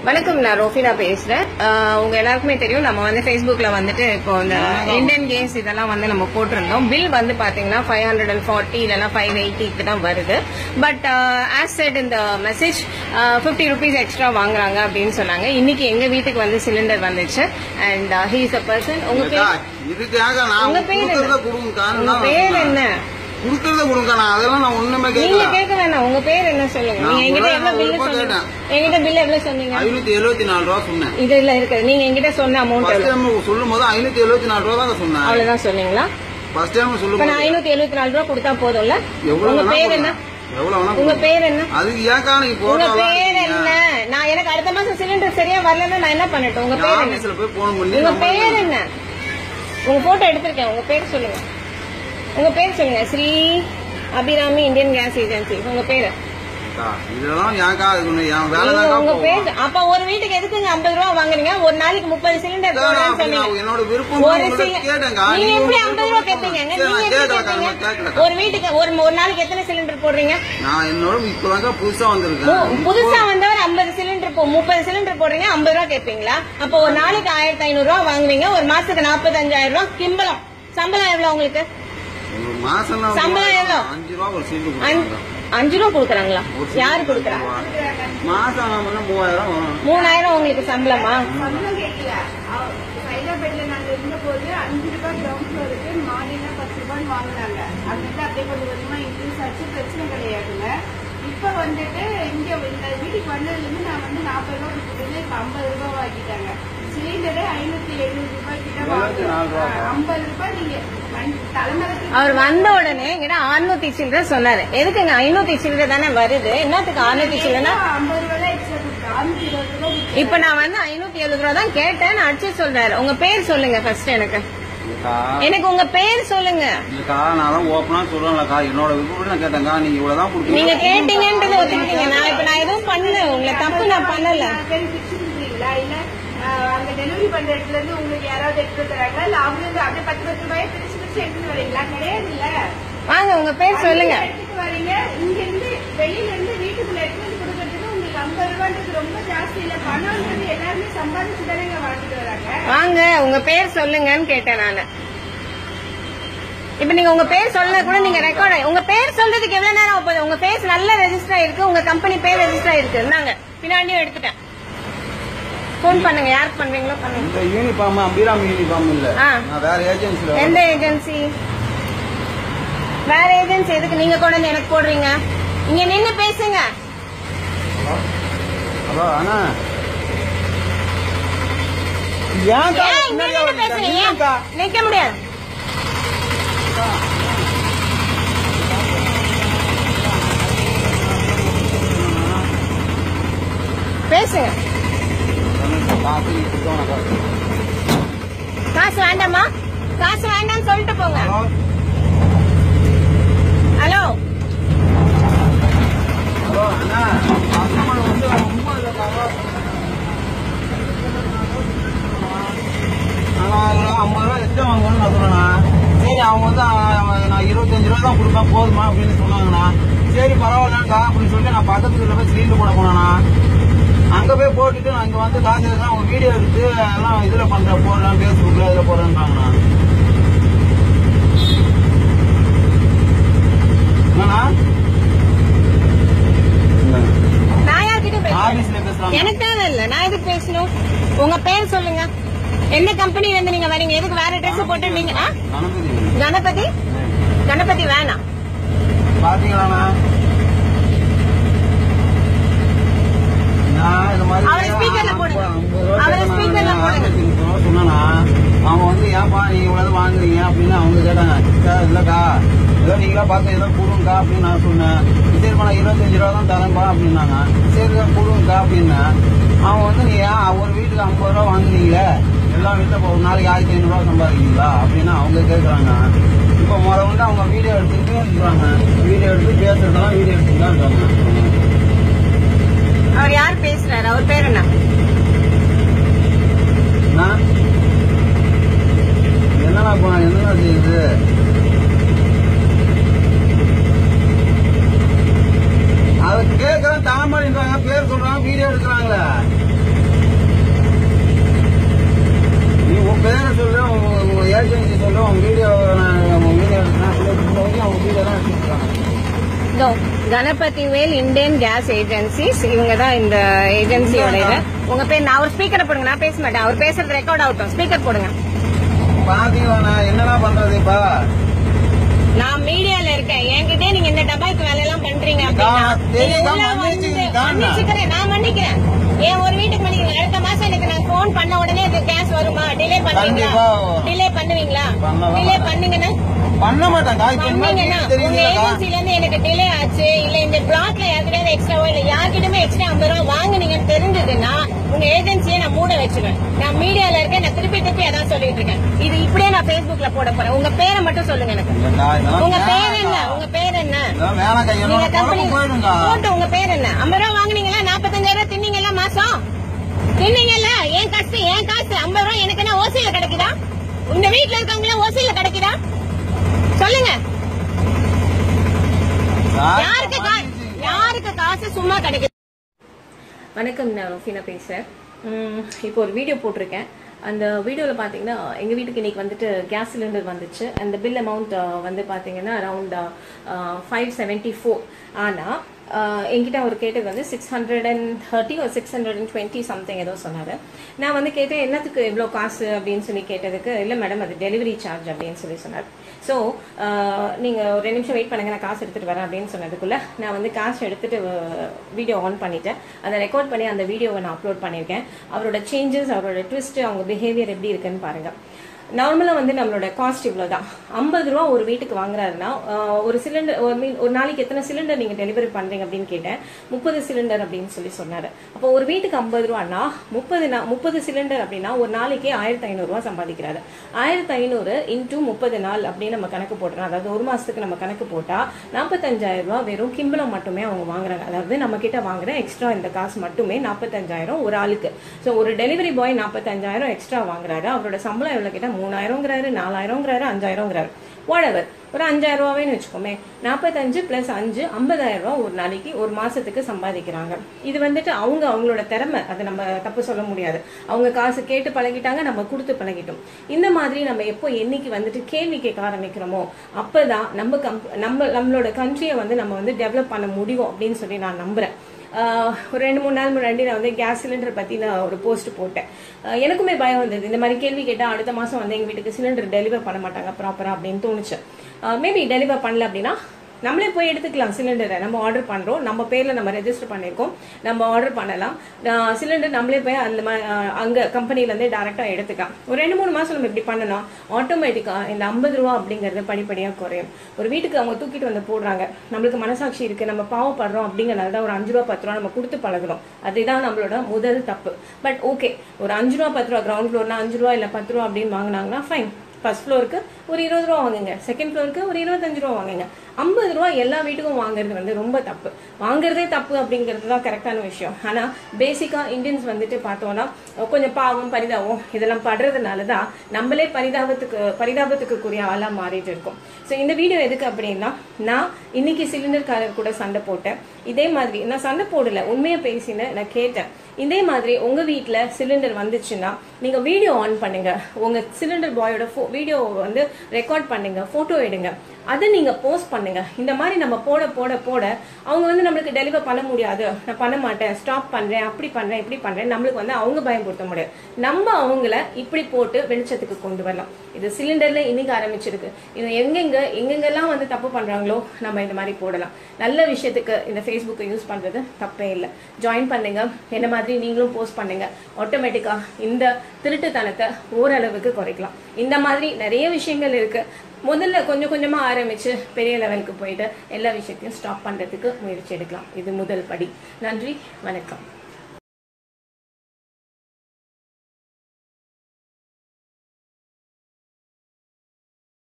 வணக்கம் நான் ரோஃபினா பேசுறேன் ஆஹ் உங்க எல்லாருக்குமே தெரியும் நம்ம வந்து Facebookல வந்துட்டு இப்போ இந்த இந்தியன் கேம்ஸ் இதெல்லாம் வந்து நம்ம போட்டிருந்தோம் பில் வந்து பாத்தீங்கன்னா ஃபைவ் ஹண்ட்ரட் அண்ட் ஃபார்ட்டி இல்லைன்னா ஃபைவ் எயிட்டிக்கு தான் வருது பட் ஆஸ் செட் இந்த மெசேஜ் ஃபிஃப்டி ருபீஸ் எக்ஸ்ட்ரா வாங்குறாங்க அப்படின்னு சொன்னாங்க இன்னைக்கு எங்க வீட்டுக்கு வந்து சிலிண்டர் வந்துச்சு and he is a person உங்க அக்கா, பேர் இதுக்காக நான் உங்க பேர் என்ன? கொடுக்கறத கொடுங்கக்கா உங்க நான் பேர் என்ன கொடுக்கறத கொடுங்க நான் அதெல்லாம் நான் ஒண்ணுமே நீங்க கேட்கல கேட்க வேணாம் உங்க பேர் என்ன சொல்லுங்க நான் நீங்க எங்கிட்ட உங்களை எவ்வளவு பில் நான் சொன்னீங்க கேட்டேன். எங்கிட்ட பில் எவ்வளவு சொன்னீங்க ஐநூத்தி எழுபத்தி நாலு ரூபா சொன்னேன் இதுல இருக்குது நீங்க எங்கிட்ட சொன்ன அமௌண்ட் ஃபர்ஸ்ட் எவ்வளவு டைம் சொல்லும் போது ஐநூத்தி எழுபத்தி நாலு ரூபா தான் சொன்னேன் அவ்வளவுதான் சொன்னீங்களா ஃபர்ஸ்ட் டைம் சொல்லும் இப்ப போது நான் ஐநூத்தி எழுபத்தி நாலு ரூபா கொடுத்தா போதும்ல எவ்வளவு உங்க வேணா பேர் என்ன கொடுங்க. எவ்வளவு வேணா உங்க கொடுங்க. பேர் என்ன அதுக்கு ஏக்கா நீங்க உங்க போட்டோ பேர் என்ன நான் எனக்கு அடுத்த மாசம் சிலிண்டர் சரியா வரலன்னா நான் என்ன பண்ணட்டும் உங்க பேர் என்ன ஆபீஸ்ல போய் போன் பண்ணி உங்க நம்ம- பேர் என்ன உங்க போட்டோ எடுத்திருக்கேன் உங்க பேர் சொல்லுங்க உங்க பேர் சொல்லுங்க Sri Abirami Indian gas agency உங்க பேரு அக்கா, இதெல்லாம் ஏக்கா அது ஒண்ணு என் வேலை நீங்க தான்க்கா உங்க போகும். பேர் அப்ப ஒரு வீட்டுக்கு எதுக்குங்க ஐம்பது ரூபா வாங்குறீங்க ஒரு நாளைக்கு முப்பது சிலிண்டர் அக்கா, நான் போடுறேன்னு அப்படி சொன்னீங்க நான் என்னோட விருப்பம் ஒரு உங்கள்ட்ட சில கேட்டேன்க்கா. நீங்க நீங்க எப்படி உங்க ஐம்பது ரூபா விருப்பம் கேட்பீங்க சரி, நீங்க நான் எப்படி கேட்கலக்கா, கேட்பீங்க நான் கேட்கலக்கா. ஒரு வீட்டுக்கு ஒரு ஒரு நாளைக்கு எத்தனை சிலிண்டர் போடுறீங்க நான் என்னோட இப்பதாங்க புதுசா ஓ, வந்திருக்கேன் புதுசா வந்தவர் ஐம்பது சிலிண்டர் போ முப்பது சிலிண்டர் போடுறீங்க ஐம்பது ரூபா கேட்பீங்களா அப்போ ஒரு நாளைக்கு ஆயிரத்தி ஐநூறு ரூபா வாங்குவீங்க ஒரு மாசத்துக்கு நாற்பத்தஞ்சாயிரம் ரூபா கிம்பளம் சம்பளம் எவ்வளவு உங்களுக்கு ஒரு மாசம் நான் சம்பளம் எவ்வளோ? அஞ்சு ரூபா ஒரு சீட்டு அஞ்சு- கொடுக்குறாங்க. அஞ்சு ரூபா கொடுக்குறாங்களா ஒரு சீட்டு யாரு கொடுக்குறா அஞ்சு ரூபா. மாசம் நான் பண்ண மூவாயிரம் வரும் மூணாயிரம் உங்களுக்கு சம்பளமா சம்பளம் கேட்கல அவ- ஹைதராபாத்ல நாங்க இருந்தபோது அஞ்சு ரூபாய் கிரவுண்ட் ஃப்ளோருக்கு மாடினா பத்து ரூபாய்னு வாங்கினாங்க அது வந்து அப்படியே கொஞ்சம் கொஞ்சமா இன்க்ரீஸ் ஆச்சு பிரச்சனை கிடையாதுங்க இப்ப வந்துட்டு இங்க இந்த வீட்டுக்கு வந்ததுல இருந்து நான் வந்து நாற்பது ரூபாய் கொடுத்துட்டு இப்ப ஐம்பது ரூபாய் வாங்கிட்டாங்க சிலிண்டரே ஐநூத்தி எழுநூறு ரூபாய் கிட்ட எழுநூத்தி நாலு ரூபாய். வாங்குறோம் ஐம்பது ரூபாய் நீங்க தலைமரத்துக்கு அவர் வந்த உடனே எங்கிட்ட அறுநூத்தி சில்லற சொன்னாரு எதுக்குங்க ஐநூத்தி சில்லற தானே வருது என்னத்துக்கு அறுநூத்தி சில்லறனா ஐம்பது ரூபாய் எக்ஸ்ட்ரா கொடுத்தோம் அறுநூத்தி இருபது ரூபாய் கொடுத்தோம். இப்ப நான் வந்து ஐநூத்தி எழுபது ரூபா தான் கேட்டேன் நான் அடிச்சு சொல்றாரு உங்க பேர் சொல்லுங்க ஃபர்ஸ்ட் எனக்கு இல்லக்கா, எனக்கு உங்க பேர் சொல்லுங்க இல்லக்கா, நான் தான் ஓப்பனா சொல்றேன்லக்கா, என்னோட விருப்பப்படி நான் கேட்டேன்க்கா, நீங்க இவ்வளவுதான் கொடுத்தீங்க. நீங்க கேட்டீங்கன்றது ஒத்துக்கிட்டீங்க நான் இப்ப நான் எதுவும் பண்ணல உங்களை தப்பு நான் பண்ணல பேர் பிரிச்சு கொடுக்குறீங்களா இல்ல ஆஹ், அங்க டெலிவரி பண்ற இடத்துல இருந்து உங்களுக்கு யாராவது எடுத்து தராங்களா இல்ல அவங்க வந்து அப்படியே பத்து பத்து ரூபாய் பிரிச்சு பிரிச்சு எடுத்துட்டு வரீங்களா கிடையாது இல்ல வாங்க உங்க பேர் சொல்லுங்க எடுத்துட்டு வரீங்க இங்க இருந்து வெளியில இருந்து வீட்டுக்குள்ள எடுத்து வந்து கொடுக்கறதுக்கு உங்களுக்கு ஐம்பது ரூபான்றது ரொம்ப ஜாஸ்தி இல்ல பணம்ன்றது எல்லாருமே சம்பாதிச்சு தானே வாங்கிட்டு வராங்க வாங்க உங்க பேர் சொல்லுங்கன்னு கேட்டேன் நானு இப்ப நீங்க உங்க பேர் சொல்ல கூட நீங்க ரெக்கார்ட் உங்க பேர் சொல்றதுக்கு எவ்வளவு நேரம் ஆகும் போகுது உங்க பேர் நல்ல ரெஜிஸ்டர் ஆயிருக்கு உங்க கம்பெனி பேர் ரெஜிஸ்டர் ஆயிருக்கு இருந்தாங்க பின்னாடியும் எடுத்துட்டேன் ஃபோன் பண்ணுங்க யாருக்கு பண்றீங்களோ பண்ணுங்க இந்த யூனிஃபார்ம் அபிராமி யூனிஃபார்ம் இல்ல ஆ. நான் வேற ஏஜென்சில எந்த ஏஜென்சி வேற ஏஜென்சி எதுக்கு நீங்க கொண்டு வந்து எனக்கு போடுறீங்க இங்க நின்னு பேசுங்க ஹலோ அண்ணா ஏன்க்கா ஏன் இங்க பின்னாடியே நின்னு வந்துட்டா? பேசுறீங்க ஏன்க்கா? நிக்க முடியாது பேசுங்க காசு நீ கொடுத்தவனக்கா. காசு வேண்டாமா காசு வேண்டாம்னு சொல்லிட்டு போங்க ஹலோ ஹலோ ஹலோ அண்ணா கஸ்டமர் வந்து ரொம்ப இல்லக்கா நான் ஐம்பது ரூபா எக்ஸ்ட்ரா வாங்குவேன்னு நான் சொன்னேண்ணா சரி அவங்க வந்து ஆ, நான் இருபத்தஞ்சு ரூபா தான் கொடுப்பேன் போதுமா அப்படின்னு சொன்னாங்கண்ணா சரி பரவாயில்லக்கா அப்படின்னு சொல்லிட்டு நான் பக்கத்து வீட்டில் போய் சிலிண்டர் போட போனேண்ணா அங்கே போய் போட்டுட்டு நான் இங்கே வந்து காசு எடுத்து அவங்க வீடியோ எடுத்து எல்லாம் இதில் பண்ணுறேன் போடுறேன் ஃபேஸ்புக்கில் இதில் போடுறேன்றாங்கண்ணா என்னண்ணா இந்தாங்க. நான் யார்கிட்ட பேசுறேன் ஆபீஸ்ல பேசுறாங்க எனக்கு தேவை இல்ல நான் எதுக்கு பேசணும் உங்க பேர் சொல்லுங்க எந்த கம்பெனில இருந்து நீங்க வரீங்க எதுக்கு வேற ட்ரெஸ் போட்டு நீங்க ஆ? கணபதி கணபதி கணபதி வேணாம் பாத்தீங்களாண்ணா நான் இந்த மாதிரி அவரை speakerல போடுங்க. ஐம்பது ரூபா அவரை கேட்டேன் speakerல நான் போடுங்க. ஆயிரத்தி நூறு ரூபா சொன்னேண்ணா அவங்க வந்து ஏன்பா நீங்க இவ்வளவு வாங்குறீங்க அப்படின்னு அவங்க கேட்டாங்க "அக்கா, இல்லக்கா ஏதோ நீங்களா பார்த்து ஏதோ கொடுங்கக்கா அப்படின்னு நான் சொன்னேன் சரிப்பா நான் இருபத்தஞ்சு ரூபா தான் தரேன்ப்பா அப்படின்னாங்க சரிக்கா கொடுங்கக்கா அப்படின்னேன் அவங்க வந்து நீ ஏன் ஒரு வீட்டுக்கு ஐம்பது ரூபா வாங்குனீங்களே எல்லா வீட்டில் ஒரு நாளைக்கு ஆயிரத்தி ஐநூறுரூவா சம்பாதிக்கிறீங்களா அப்படின்னு அவங்க கேட்குறாங்க இப்போ முத வந்து அவங்க வீடியோ எடுத்துக்கிட்டு இருக்காங்க வீடியோ எடுத்து பேசுறதெல்லாம் வீடியோ எடுத்துட்டு தான் இருக்காங்க அவர் யார் பேசுறாரு அவர் பேர் என்ன அண்ணா, என்னண்ணா இப்போ நான் என்னண்ணா செய்யுது அதை கேட்கறேன் தாமடின்றாங்க பேர் சொல்றாங்க வீடியோ எடுக்கிறாங்களே Ganapathi Vel Indian gas agencies இவங்க தான் இந்த ஏஜென்சியோட இது உங்க பேர் நான் அவர் ஸ்பீக்கரை போடுங்க நான் பேச மாட்டேன் அவர் பேசுறது ரெக்கார்ட் ஆகட்டும் ஸ்பீக்கர் போடுங்க பாத்தீங்களா என்னடா பண்றது இப்ப நான் மீடியால இருக்கேன் என்கிட்ட நீங்க இந்த டபாய்க்கு வேலை எல்லாம் பண்றீங்க அப்படின்னா நான் தெரியும், நீங்க உள்ள நான் வந்து மன்னிச்சுக்கிறேன், நான். மன்னிச்சுக்கிறேன் நான் மன்னிக்கிறேன் ஏன் ஒரு வீட்டுக்கு மன்னிக்கிறேன் அடுத்த மாசம் எனக்கு நான் போன் பண்ண உடனே இது கேஸ் வருமா டிலே பண்ணுவீங்களா கண்டிப்பா. டிலே பண்ணுவீங்களா பண்ணலாம். டிலே பண்ணீங்கன்னா பண்ண மாட்டேன்க்கா இப்ப என்ன பண்ணீங்கன்னா உங்க தெரியுதுலக்கா ஏஜென்சில இருந்து எனக்கு டிலே ஆச்சு இல்ல இந்த பிளாட்ல யாருக்கிட்ட எக்ஸ்ட்ராவோ இல்ல யார்கிட்டயுமே எக்ஸ்ட்ரா ஐம்பது ரூபா வாங்குனீங்கன்னு தெரிஞ்சதுன்னா உங்க ஏஜென்சியை நான் மூட வச்சிருவேன் நான் மீடியால இருக்கேன் நான் திருப்பி திருப்பி அதான் சொல்லிட்டு இருக்கேன் இது இப்படியே நான் Facebookல போட போறேன் உங்க பேரை மட்டும் சொல்லுங்க எனக்கு இல்லக்கா, இதெல்லாம் உங்க பேர் என்ன வேணாம்க்கா. உங்க பேர் என்ன இதெல்லாம் வேணாம்க்கா நீங்க என்னோட கம்பெனி குழப்பம் போயிடுங்க போட்டு உங்க பேர் என்ன ஐம்பது ரூபா வாங்குனீங்களா நாற்பத்தஞ்சாயிரம் ரூபா தின்னீங்களா மாசம் தின்னீங்கல்ல ஏன் காசு ஏன் காசு ஐம்பது ரூபா எனக்கு என்ன ஓசையில கிடைக்குதா இந்த வீட்டுல இருக்கவங்கள ஓசையில கிடைக்குதா சொல்லுங்க யாருக்கு கா- யாருக்கு காசு சும்மா கிடைக்குது வணக்கம் நான் ருஃபினா பேசுகிறேன் இப்போ ஒரு வீடியோ போட்டிருக்கேன் அந்த வீடியோவில் பார்த்தீங்கன்னா எங்கள் வீட்டுக்கு இன்னைக்கு வந்துட்டு கேஸ் சிலிண்டர் வந்துச்சு அந்த பில் அமௌண்ட் வந்து பார்த்தீங்கன்னா அரவுண்ட் ஃபைவ் செவன்ட்டி ஃபோர் ஆனால் என்கிட்ட அவர் கேட்டது வந்து சிக்ஸ் ஹண்ட்ரட் அண்ட் தேர்ட்டி ஒரு six hundred and twenty something ஏதோ சொன்னார் நான் வந்து கேட்டேன் என்னத்துக்கு இவ்வளோ காசு அப்படின்னு சொல்லி கேட்டதுக்கு இல்லை மேடம் அது டெலிவரி சார்ஜ் அப்படின்னு சொல்லி சொன்னார் ஸோ நீங்கள் ஒரு ரெண்டு நிமிஷம் வெயிட் பண்ணுங்க நான் காசு எடுத்துகிட்டு வரேன் அப்படின்னு சொன்னதுக்குள்ள நான் வந்து காசு எடுத்துட்டு வீடியோ ஆன் பண்ணிட்டேன் அதை ரெக்கார்ட் பண்ணி அந்த வீடியோவை நான் அப்லோட் பண்ணியிருக்கேன் அவரோட சேஞ்சஸ் அவரோட ட்விஸ்ட் அவங்க பிஹேவியர் எப்படி இருக்குன்னு பாருங்க நார்மலாக வந்து நம்மளோட காஸ்ட் இவ்வளோ தான் ஐம்பது ரூபா ஒரு வீட்டுக்கு வாங்குறாருன்னா ஆஹ், ஒரு சிலிண்டர் ஒரு மீன் ஒரு நாளைக்கு எத்தனை சிலிண்டர் நீங்கள் டெலிவரி பண்ணுறீங்க அப்படின்னு கேட்டேன் முப்பது சிலிண்டர் அப்படின்னு சொல்லி சொன்னார் அப்போ ஒரு வீட்டுக்கு ஐம்பது ரூபான்னா முப்பது நா முப்பது சிலிண்டர் அப்படின்னா ஒரு நாளைக்கு ஆயிரத்தி ஐநூறுரூவா சம்பாதிக்கிறாரு ஆயிரத்தி ஐநூறு இன்டூ முப்பது நாள் அப்படின்னு நம்ம கணக்கு போட்டுறோம் அதாவது ஒரு மாசத்துக்கு நம்ம கணக்கு போட்டா நாற்பத்தஞ்சாயிரம் ரூபாய் வெறும் கிம்பளம் மட்டுமே அவங்க வாங்குறாங்க அதாவது நம்ம கிட்ட வாங்குற எக்ஸ்ட்ரா இந்த காசு மட்டுமே நாற்பத்தஞ்சாயிரம் ஒரு ஆளுக்கு ஸோ ஒரு டெலிவரி பாய் நாற்பத்தஞ்சாயிரம் எக்ஸ்ட்ரா வாங்குறாரு அவரோட சம்பளம் எவ்வளவு கேட்டா மூணாயிரங்கிறாரு நாலாயிரங்கிறாரு அஞ்சாயிரங்கிறாரு whatever ஒரு அஞ்சாயிரம் ரூபாவேன்னு வச்சுக்கோமே நாற்பத்தஞ்சு பிளஸ் அஞ்சு ஐம்பதாயிரம் ரூபாய் ஒரு நாளைக்கு ஒரு மாசத்துக்கு சம்பாதிக்கிறாங்க இது வந்துட்டு அவங்க அவங்களோட திறமை அதை நம்ம தப்பு சொல்ல முடியாது அவங்க காசு கேட்டு பழகிட்டாங்க நம்ம கொடுத்து பழகிட்டோம் இந்த மாதிரி நம்ம எப்போ என்னைக்கு வந்துட்டு கேள்வி கேட்க ஆரம்பிக்கிறோமோ அப்பதான் நம்ம கம்ப் நம்ம நம்மளோட கண்ட்ரியை வந்து நம்ம வந்து டெவலப் பண்ண முடியும் அப்படின்னு சொல்லி நான் நம்புறேன் ஆஹ் ஒரு ரெண்டு மூணு நாள் முன்னாடி நான் வந்து கேஸ் சிலிண்டர் பத்தி நான் ஒரு போஸ்ட் போட்டேன் ஆஹ் எனக்குமே பயம் வந்தது இந்த மாதிரி கேள்வி கேட்டா அடுத்த மாசம் வந்து எங்க வீட்டுக்கு சிலிண்டர் டெலிவர் பண்ண மாட்டாங்க ப்ராப்பரா அப்படின்னு தோணுச்சு மேபி டெலிவர் பண்ணல அப்படின்னா நம்மளே போய் எடுத்துக்கலாம் சிலிண்டரை நம்ம ஆர்டர் பண்றோம் நம்ம பேர்ல நம்ம ரெஜிஸ்டர் பண்ணிருக்கோம் நம்ம ஆர்டர் பண்ணலாம் சிலிண்டர் நம்மளே போய் அந்த மா- ஆஹ் அங்க கம்பெனில இருந்தே டேரக்டா எடுத்துக்கலாம் ஒரு ரெண்டு மூணு மாசம் நம்ம இப்படி பண்ணணும் ஆட்டோமேட்டிக்கா இந்த ஐம்பது ரூபா அப்படிங்கறது படிப்படியா குறையும் ஒரு வீட்டுக்கு அவங்க தூக்கிட்டு வந்து போடுறாங்க நம்மளுக்கு மனசாட்சி இருக்கு நம்ம பாவப்படுறோம் அப்படிங்கறதால தான் ஒரு அஞ்சு ரூபா பத்து ரூபா நம்ம கொடுத்து பழகுறோம் அதுதான் நம்மளோட முதல் தப்பு பட் ஓகே ஒரு அஞ்சு ரூபா பத்து ரூபா கிரவுண்ட் ஃப்ளோர்னா அஞ்சு ரூபா இல்ல பத்து ரூபா அப்படின்னு வாங்கினாங்கன்னா ஃபைன் ஃபர்ஸ்ட் ஃப்ளோருக்கு ஒரு இருபது ரூபா வாங்குங்க செகண்ட் ஃப்ளோருக்கு ஒரு இருபத்தஞ்சு ரூபா வாங்குங்க ஐம்பது ரூபா எல்லா வீட்டுக்கும் வாங்குறது வந்து ரொம்ப தப்பு வாங்குறதே தப்பு அப்படிங்கிறது தான் கரெக்டான விஷயம் ஆனா பேசிக்கா இந்தியன்ஸ் வந்துட்டு பார்த்தோம்னா கொஞ்சம் பாவம் பரிதாபம் இதெல்லாம் படுறதுனால தான் நம்மளே பரிதாபத்துக்கு பரிதாபத்துக்குரிய ஆளா மாறிட்டு இருக்கோம் ஸோ இந்த வீடியோ எதுக்கு அப்படின்னா நான் இன்னைக்கு சிலிண்டர்காரர் கூட சண்டை போட்டேன் இதே மாதிரி நான் சண்டை போடல உண்மையை பேசினேன் நான் கேட்டேன் இதே மாதிரி உங்க வீட்ல சிலிண்டர் வந்துச்சுன்னா நீங்க வீடியோ ஆன் பண்ணுங்க உங்க சிலிண்டர் பாயோட வீடியோ வந்து ரெக்கார்ட் பண்ணுங்க போட்டோ எடுங்க அதை நீங்க போஸ்ட் பண்ணுங்க இந்த மாதிரி நம்ம போட போட போட அவங்க வந்து நம்மளுக்கு டெலிவர் பண்ண முடியாது நான் பண்ண மாட்டேன் ஸ்டாப் பண்றேன் அப்படி பண்றேன் இப்படி பண்றேன் நம்மளுக்கு வந்து அவங்க பயன்படுத்த முடியாது நம்ம அவங்கள இப்படி போட்டு வெளிச்சத்துக்கு கொண்டு வரலாம் இது சிலிண்டர்ல இன்னைக்கு ஆரம்பிச்சிருக்கு இது எங்கெங்க எங்கெங்கெல்லாம் வந்து தப்பு பண்றாங்களோ நம்ம இந்த மாதிரி போடலாம் நல்ல விஷயத்துக்கு இந்த ஃபேஸ்புக்கை யூஸ் பண்றது தப்பே இல்லை ஜாயின் பண்ணுங்க என்ன மாதிரி நீங்களும் போஸ்ட் பண்ணுங்க ஆட்டோமேட்டிக்கா இந்த திருட்டுத்தனத்தை ஓரளவுக்கு குறைக்கலாம் இந்த மாதிரி நிறைய விஷயங்கள் இருக்கு முதல்ல கொஞ்சம் கொஞ்சமா ஆரம்பிச்சு பெரிய லெவலுக்கு போயிட்டு எல்லா விஷயத்தையும் ஸ்டாப் பண்றதுக்கு முயற்சி எடுக்கலாம் இது முதல் படி நன்றி வணக்கம்